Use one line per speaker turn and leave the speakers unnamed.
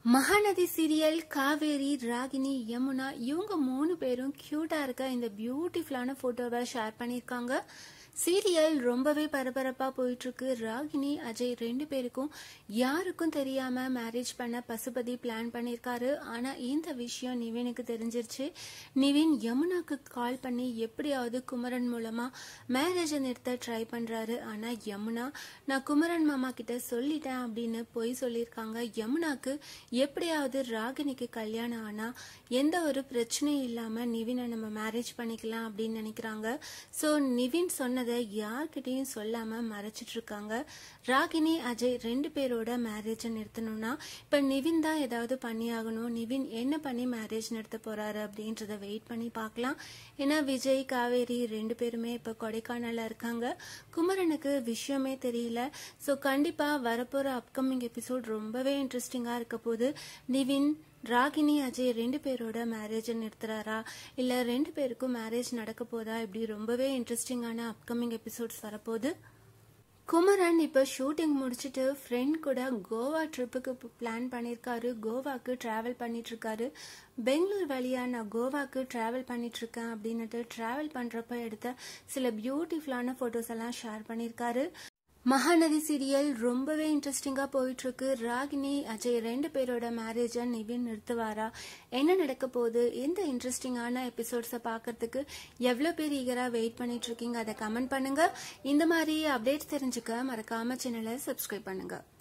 Mahanadi serial Kaveri Ragini Yamuna இவங்க மூணு பேரும் கியூட்டா இருக்க இந்த பியூட்டிஃபுல்லான போட்டோவை ஷேர் பண்ணியிருக்காங்க சீரியல் ரொம்பவே பரபரப்பா போயிட்டு இருக்கு ராகினி அஜய் ரெண்டு பேருக்கும் யாருக்கும் தெரியாம மேரேஜ் பண்ண பசுபதி பிளான் பண்ணியிருக்காரு ஆனா இந்த விஷயம் நிவினுக்கு தெரிஞ்சிருச்சு நிவின் யமுனாக்கு கால் பண்ணி எப்படியாவது குமரன் மூலமா மேரேஜை நிறுத்த ட்ரை பண்றாரு ஆனா யமுனா நான் குமரன் மாமா கிட்ட சொல்லிட்டேன் அப்படின்னு பொய் சொல்லியிருக்காங்க யமுனாக்கு எப்படியாவது ராகினிக்கு கல்யாணம் ஆனா எந்த ஒரு பிரச்சனையும் இல்லாம நிவினை நம்ம மேரேஜ் பண்ணிக்கலாம் அப்படின்னு நினைக்கிறாங்க ஸோ நிவின் சொன்னதை யார்கிட்டயும் சொல்லாம மறைச்சிட்டு இருக்காங்க ராகினி அஜய் ரெண்டு பேரோட மேரேஜை நிறுத்தணும்னா இப்ப நிவின் தான் ஏதாவது பண்ணி ஆகணும் நிவின் என்ன பண்ணி மேரேஜ் நிறுத்த போறாரு அப்படின்றத வெயிட் பண்ணி பார்க்கலாம் ஏன்னா விஜய் காவேரி ரெண்டு பேருமே இப்ப கொடைக்கானல்ல இருக்காங்க குமரனுக்கு விஷயமே தெரியல ஸோ கண்டிப்பா வரப்போற அப்கமிங் எபிசோட் ரொம்பவே இன்ட்ரெஸ்டிங்கா இருக்க போது நிவின் ராகினி அஜய் ரெண்டு பேரோட மேரேஜை நிறுத்துறாரா இல்ல ரெண்டு பேருக்கும் மேரேஜ் நடக்க போதா இப்படி ரொம்பவே இன்ட்ரெஸ்டிங்கான அப்கமிங் எபிசோட்ஸ் வரப்போகுது குமரன் இப்போ ஷூட்டிங் முடிச்சுட்டு ஃப்ரெண்ட் கூட கோவா ட்ரிப்புக்கு பிளான் பண்ணியிருக்காரு கோவாக்கு ட்ராவல் பண்ணிட்டு இருக்காரு பெங்களூர் வழியா நான் கோவாக்கு ட்ராவல் பண்ணிட்டு இருக்கேன் அப்படின்னுட்டு ட்ராவல் பண்றப்ப எடுத்த சில பியூட்டிஃபுல்லான போட்டோஸ் எல்லாம் ஷேர் பண்ணியிருக்காரு மகாநதி சீரியல் ரொம்பவே இன்ட்ரெஸ்டிங்கா போயிட்டு இருக்கு ராகினி அஜய் ரெண்டு பேரோட மேரேஜை நிவின் நிறுத்துவாரா என்ன நடக்க போகுது எந்த இன்ட்ரெஸ்டிங்கான எபிசோட்ஸை பார்க்கறதுக்கு எவ்வளோ பேர் ஈகரா வெயிட் பண்ணிட்டு இருக்கீங்க அதை கமெண்ட் பண்ணுங்க இந்த மாதிரி அப்டேட்ஸ் தெரிஞ்சுக்க மறக்காம சேனலை சப்ஸ்கிரைப் பண்ணுங்க